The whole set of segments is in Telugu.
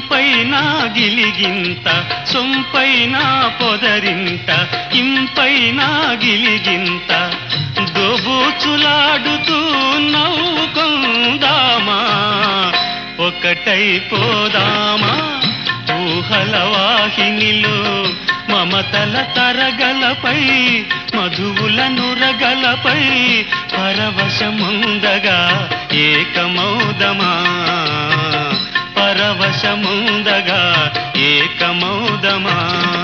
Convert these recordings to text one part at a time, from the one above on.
ఇంపైన గిలిగింత సొంపైన పొదరింట ఇంపైన గిలిగింత దోబూచులాడుతూ నవ్వుకుందామా ఒకటైపోదామా ఊహల వాహినిలో మమతల తరగలపై మధువుల నురగలపై పరవశముందగా ఏకమౌదమా పరవశముందగా ఏకమౌదమా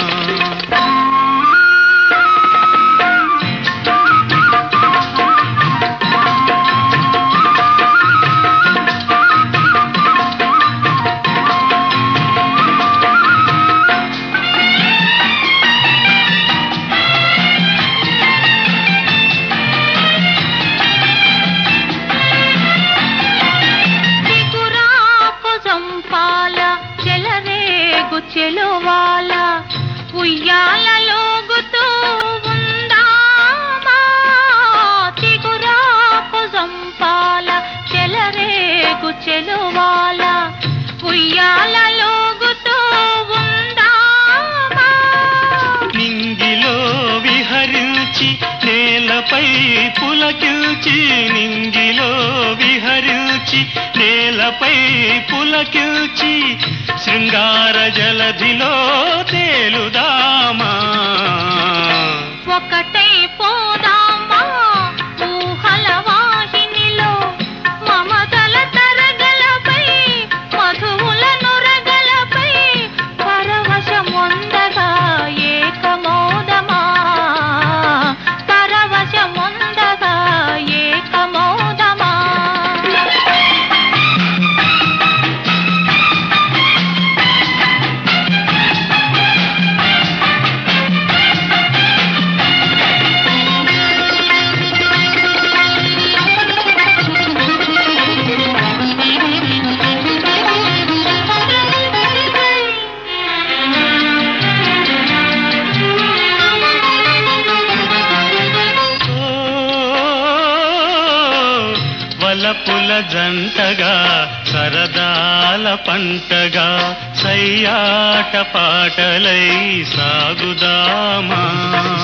చిగురాకు సంపాల చెలరేగు చెలువాల ఉయ్యాలలోగుతూ ఉందామా చిగురాకు సంపాల చెలరేగు చెలువాల ఉయ్యాలలోగుతూ ఉందామా నింగిలో విహరించి నేలపై పులకిల్చి నింగిలో విహరించి నేలపై పులకిల్చి శృంగార జలధిలో తేలుదామా ఒకటై పోదామా ఊహల వాహినిలో మమతల తరగలపై మధువుల నురగలపై పరవశముందగా ఏకమోదమా పరవశముందగా ఏకమోదమా ఓ, వలపుల జంటగా సరదాల పంటగా సయ్యాట పాటలై సాగుదామా